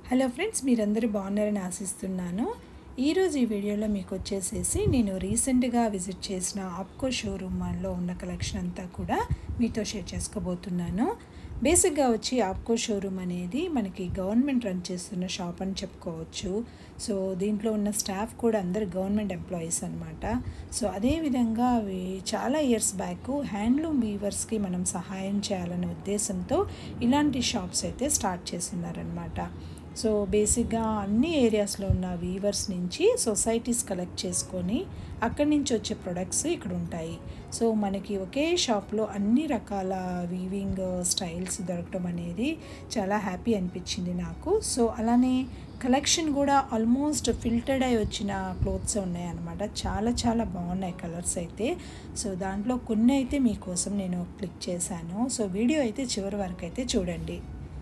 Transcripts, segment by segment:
hello friends మీరందరూ బాగున్నారని ఆశిస్తున్నాను ఈరోజు ఈ వీడియోలో మీకు వచ్చేసేసి నేను రీసెంట్గా విజిట్ చేసిన ఆప్కో షోరూమ్లో ఉన్న కలెక్షన్ అంతా కూడా మీతో షేర్ చేసుకోబోతున్నాను బేసిక్గా వచ్చి ఆప్కో షోరూమ్ అనేది మనకి గవర్నమెంట్ రన్ చేస్తున్న షాప్ అని చెప్పుకోవచ్చు సో దీంట్లో ఉన్న స్టాఫ్ కూడా అందరు గవర్నమెంట్ ఎంప్లాయీస్ అనమాట సో అదేవిధంగా అవి చాలా ఇయర్స్ బ్యాక్ హ్యాండ్లూమ్ వీవర్స్కి మనం సహాయం చేయాలనే ఉద్దేశంతో ఇలాంటి షాప్స్ అయితే స్టార్ట్ చేస్తున్నారనమాట సో బేసిక్గా అన్ని ఏరియాస్లో ఉన్న వీవర్స్ నుంచి సొసైటీస్ కలెక్ట్ చేసుకొని అక్కడి నుంచి వచ్చే ప్రొడక్ట్స్ ఇక్కడ ఉంటాయి సో మనకి ఒకే షాప్లో అన్ని రకాల వీవింగ్ స్టైల్స్ దొరకడం అనేది చాలా హ్యాపీ అనిపించింది నాకు సో అలానే కలెక్షన్ కూడా ఆల్మోస్ట్ ఫిల్టర్డ్ అయి వచ్చిన క్లోత్స్ ఉన్నాయన్నమాట చాలా చాలా బాగున్నాయి కలర్స్ అయితే సో దాంట్లో కొన్ని అయితే మీకోసం నేను క్లిక్ చేశాను సో వీడియో అయితే చివరి వరకు అయితే చూడండి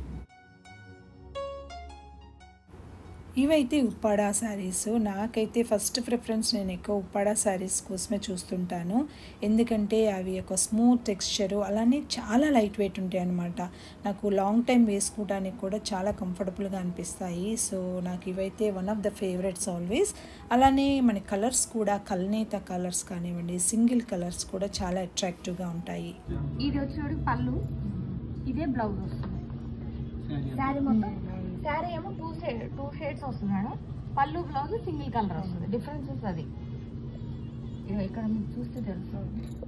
ఇవైతే ఉప్పాడా శారీస్ నాకైతే ఫస్ట్ ప్రిఫరెన్స్ నేను ఎక్కువ ఉప్పాడా శారీస్ కోసమే చూస్తుంటాను ఎందుకంటే అవి ఒక స్మూత్ టెక్స్చరు అలానే చాలా లైట్ వెయిట్ ఉంటాయి అనమాట నాకు లాంగ్ టైం వేసుకోవడానికి కూడా చాలా కంఫర్టబుల్గా అనిపిస్తాయి సో నాకు ఇవైతే one of the favourites always అలానే మన కలర్స్ కూడా కల్నేత కలర్స్ కానివ్వండి సింగిల్ కలర్స్ కూడా చాలా అట్రాక్టివ్గా ఉంటాయి ఇది వచ్చేవాడికి పళ్ళు ఇదే బ్లౌజ్ వస్తుంది శారీ మొత్తం శారీ ఏమో టూ షేడ్ టూ షేడ్స్ వస్తుంది మేడం పళ్ళు బ్లౌజ్ సింగిల్ కలర్ వస్తుంది డిఫరెన్సెస్ అది ఇగో ఇక్కడ మీకు చూస్తే తెలుసు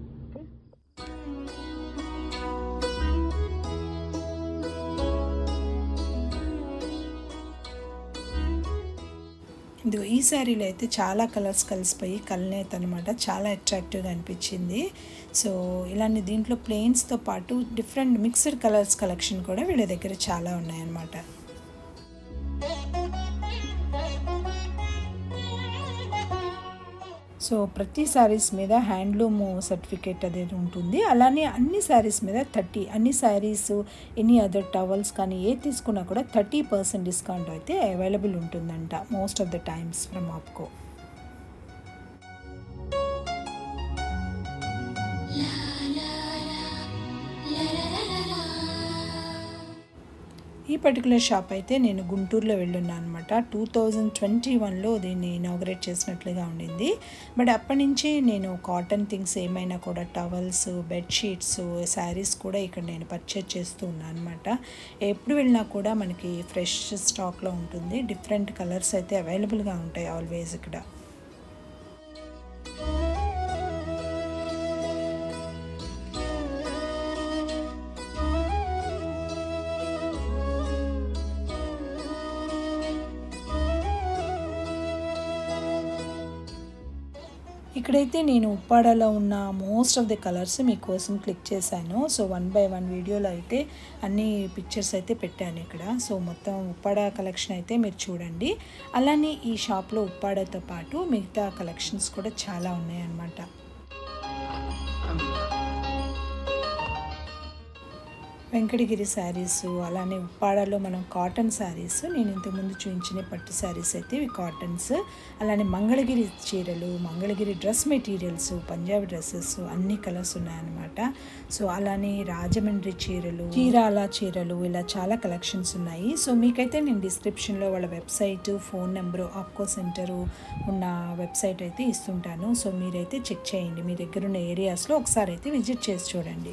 ఇదిగో ఈ శారీలో అయితే చాలా కలర్స్ కలిసిపోయి కల్నేత్ అనమాట చాలా అట్రాక్టివ్గా అనిపించింది సో ఇలాంటి దీంట్లో ప్లెయిన్స్తో పాటు డిఫరెంట్ మిక్స్డ్ కలర్స్ కలెక్షన్ కూడా వీళ్ళ దగ్గర చాలా ఉన్నాయన్నమాట సో ప్రతి శారీస్ మీద హ్యాండ్లూమ్ సర్టిఫికేట్ అనేది ఉంటుంది అలానే అన్ని శారీస్ మీద థర్టీ అన్ని శారీస్ ఎనీ అదర్ టవల్స్ కానీ ఏ తీసుకున్నా కూడా థర్టీ పర్సెంట్ డిస్కౌంట్ అయితే అవైలబుల్ ఉంటుందంట most of the times from Apco ఈ పర్టికులర్ షాప్ అయితే నేను గుంటూరులో వెళ్ళున్నాను అనమాట టూ థౌజండ్ ట్వంటీ వన్లో దీన్ని ఇనాగ్రేట్ చేసినట్లుగా ఉండింది బట్ అప్పటి నుంచి నేను కాటన్ థింగ్స్ ఏమైనా కూడా టవల్స్ బెడ్షీట్స్ శారీస్ కూడా ఇక్కడ నేను పర్చేజ్ చేస్తూ ఉన్నాను అనమాట ఎప్పుడు వెళ్ళినా కూడా మనకి ఫ్రెష్ స్టాక్లో ఉంటుంది డిఫరెంట్ కలర్స్ అయితే అవైలబుల్గా ఉంటాయి ఆల్వేస్ ఇక్కడ ఇక్కడైతే నేను ఉప్పాడలో ఉన్న మోస్ట్ ఆఫ్ ది కలర్స్ మీకోసం క్లిక్ చేశాను సో వన్ బై వన్ వీడియోలో అయితే అన్ని పిక్చర్స్ అయితే పెట్టాను ఇక్కడ సో మొత్తం ఉప్పాడ కలెక్షన్ అయితే మీరు చూడండి అలానే ఈ షాప్లో ఉప్పాడతో పాటు మిగతా కలెక్షన్స్ కూడా చాలా ఉన్నాయన్నమాట వెంకటగిరి శారీస్ అలానే ఉప్పాడలో మనం కాటన్ శారీస్ నేను ఇంతకుముందు చూపించిన పట్టు శారీస్ అయితే ఇవి కాటన్స్ అలానే మంగళగిరి చీరలు Mangalagiri dress materials Punjabi dresses అన్ని కలర్స్ ఉన్నాయన్నమాట సో అలానే రాజమండ్రి చీరలు చీరాల చీరలు ఇలా చాలా కలెక్షన్స్ ఉన్నాయి సో మీకైతే నేను డిస్క్రిప్షన్లో వాళ్ళ website phone number Apco centre ఉన్న వెబ్సైట్ అయితే ఇస్తుంటాను సో మీరైతే చెక్ చేయండి మీ దగ్గర ఉన్న ఏరియాస్లో ఒకసారి అయితే విజిట్ చేసి చూడండి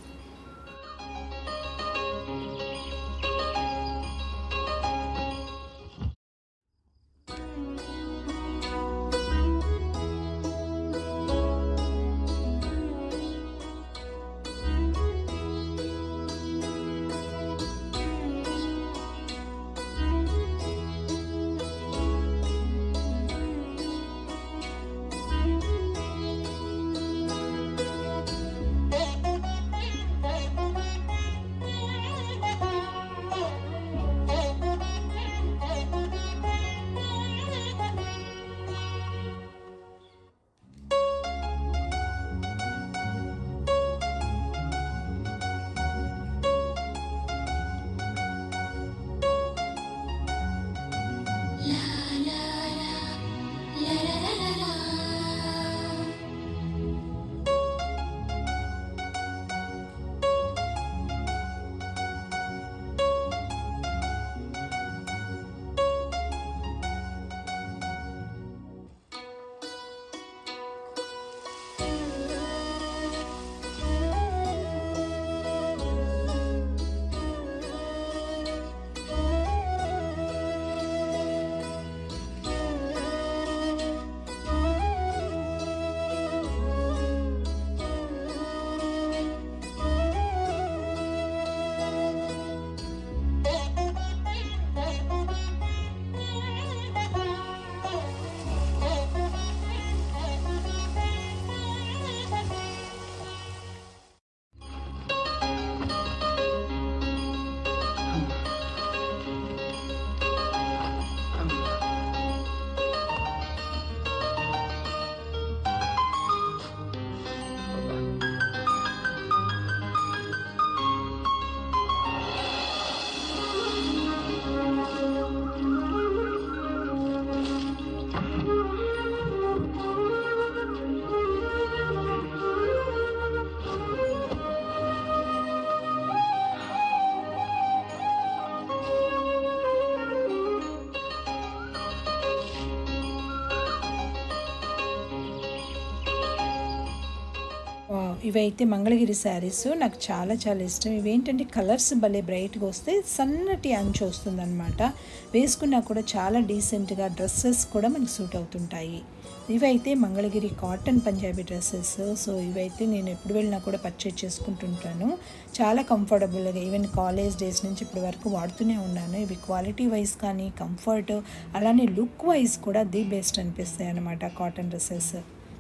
ఇవైతే మంగళగిరి శారీస్ నాకు చాలా చాలా ఇష్టం ఇవేంటంటే కలర్స్ భలే బ్రైట్గా వస్తే సన్నటి అంచు వస్తుందన్నమాట వేసుకున్నా కూడా చాలా డీసెంట్గా డ్రెస్సెస్ కూడా మనకి సూట్ అవుతుంటాయి ఇవైతే Mangalagiri cotton Punjabi dresses so ఇవైతే నేను ఎప్పుడు వెళ్ళినా కూడా పర్చేజ్ చేసుకుంటుంటాను చాలా కంఫర్టబుల్గా ఈవెన్ కాలేజ్ డేస్ నుంచి ఇప్పటి వరకు వాడుతూనే ఉన్నాను ఇవి క్వాలిటీ వైజ్ కానీ కంఫర్ట్ అలానే లుక్ వైజ్ కూడా ది బెస్ట్ అనిపిస్తాయి అన్నమాట కాటన్ డ్రెస్సెస్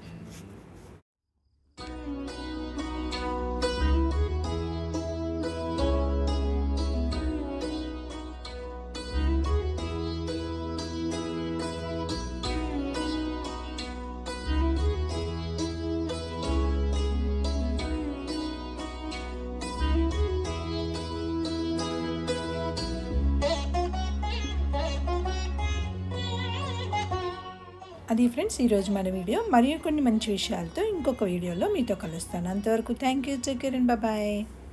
అది ఫ్రెండ్స్ ఈరోజు మన వీడియో మరియు కొన్ని మంచి విషయాలతో ఇంకొక వీడియోలో మీతో కలుస్తాను అంతవరకు థ్యాంక్ యూ చెక్ బాయ్